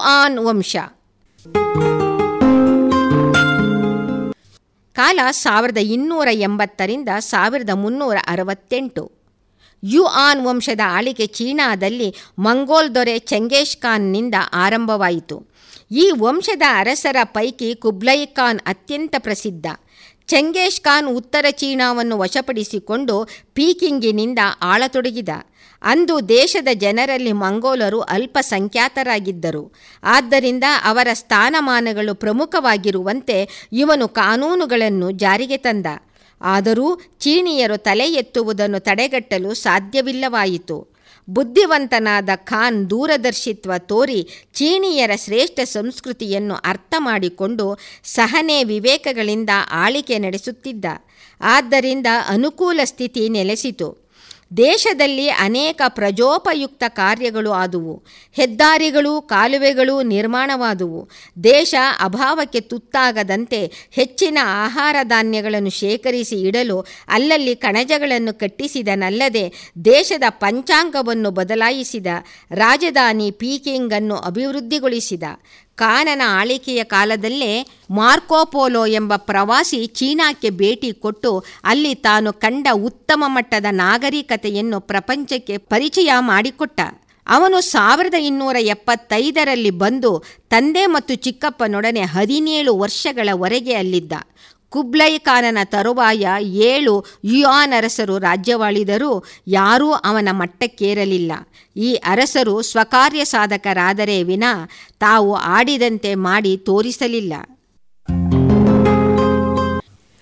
on ವಂಶ ಕಾಲ ಸಾವಿರದ ಇನ್ನೂರ ಎಂಬತ್ತರಿಂದ ಸಾವಿರದ ಮುನ್ನೂರ ಅರವತ್ತೆಂಟು ಯು ಆನ್ ವಂಶದ ಆಳಿಕೆ ಚೀನಾದಲ್ಲಿ ಮಂಗೋಲ್ ದೊರೆ ಚೆಂಗೇಶ್ ಖಾನ್ನಿಂದ ಆರಂಭವಾಯಿತು ಈ ವಂಶದ ಅರಸರ ಪೈಕಿ ಕುಬ್ಲೈ ಖಾನ್ ಅತ್ಯಂತ ಪ್ರಸಿದ್ಧ ಚೆಂಗೇಶ್ ಖಾನ್ ಉತ್ತರ ಚೀನಾವನ್ನು ವಶಪಡಿಸಿಕೊಂಡು ಪೀಕಿಂಗಿನಿಂದ ಆಳತೊಡಗಿದ ಅಂದು ದೇಶದ ಜನರಲ್ಲಿ ಮಂಗೋಲರು ಅಲ್ಪಸಂಖ್ಯಾತರಾಗಿದ್ದರು ಆದ್ದರಿಂದ ಅವರ ಸ್ಥಾನಮಾನಗಳು ಪ್ರಮುಖವಾಗಿರುವಂತೆ ಇವನು ಕಾನೂನುಗಳನ್ನು ಜಾರಿಗೆ ತಂದ ಆದರೂ ಚೀನಿಯರು ತಲೆ ಎತ್ತುವುದನ್ನು ತಡೆಗಟ್ಟಲು ಸಾಧ್ಯವಿಲ್ಲವಾಯಿತು ಬುದ್ಧಿವಂತನಾದ ಖಾನ್ ದೂರದರ್ಶಿತ್ವ ತೋರಿ ಚೀನಿಯರ ಶ್ರೇಷ್ಠ ಸಂಸ್ಕೃತಿಯನ್ನು ಅರ್ಥ ಮಾಡಿಕೊಂಡು ಸಹನೆ ವಿವೇಕಗಳಿಂದ ಆಳಿಕೆ ನಡೆಸುತ್ತಿದ್ದ ಆದ್ದರಿಂದ ಅನುಕೂಲ ಸ್ಥಿತಿ ನೆಲೆಸಿತು ದೇಶದಲ್ಲಿ ಅನೇಕ ಪ್ರಜೋಪಯುಕ್ತ ಕಾರ್ಯಗಳು ಆದುವು ಹೆದ್ದಾರಿಗಳು ಕಾಲುವೆಗಳು ನಿರ್ಮಾಣವಾದುವು ದೇಶ ಅಭಾವಕ್ಕೆ ತುತ್ತಾಗದಂತೆ ಹೆಚ್ಚಿನ ಆಹಾರ ಧಾನ್ಯಗಳನ್ನು ಶೇಖರಿಸಿ ಇಡಲು ಅಲ್ಲಲ್ಲಿ ಕಣಜಗಳನ್ನು ಕಟ್ಟಿಸಿದನಲ್ಲದೆ ದೇಶದ ಪಂಚಾಂಗವನ್ನು ಬದಲಾಯಿಸಿದ ರಾಜಧಾನಿ ಪೀಕಿಂಗನ್ನು ಅಭಿವೃದ್ಧಿಗೊಳಿಸಿದ ಕಾನನ ಆಳಿಕೆಯ ಕಾಲದಲ್ಲೇ ಮಾರ್ಕೋಪೋಲೋ ಎಂಬ ಪ್ರವಾಸಿ ಚೀನಾಕ್ಕೆ ಭೇಟಿ ಕೊಟ್ಟು ಅಲ್ಲಿ ತಾನು ಕಂಡ ಉತ್ತಮ ಮಟ್ಟದ ನಾಗರಿಕತೆಯನ್ನು ಪ್ರಪಂಚಕ್ಕೆ ಪರಿಚಯ ಮಾಡಿಕೊಟ್ಟ ಅವನು ಸಾವಿರದ ಇನ್ನೂರ ಎಪ್ಪತ್ತೈದರಲ್ಲಿ ಬಂದು ತಂದೆ ಮತ್ತು ಚಿಕ್ಕಪ್ಪನೊಡನೆ ಹದಿನೇಳು ವರ್ಷಗಳವರೆಗೆ ಅಲ್ಲಿದ್ದ ಕುಬ್ಲೈ ಖಾನನ ತರುವಾಯ ಏಳು ಯುಯಾನ್ ಅರಸರು ರಾಜ್ಯವಾಳಿದರೂ ಯಾರೂ ಅವನ ಮಟ್ಟಕ್ಕೇರಲಿಲ್ಲ ಈ ಅರಸರು ಸ್ವಕಾರ್ಯ ಸಾಧಕರಾದರೆ ವಿನ ತಾವು ಆಡಿದಂತೆ ಮಾಡಿ ತೋರಿಸಲಿಲ್ಲ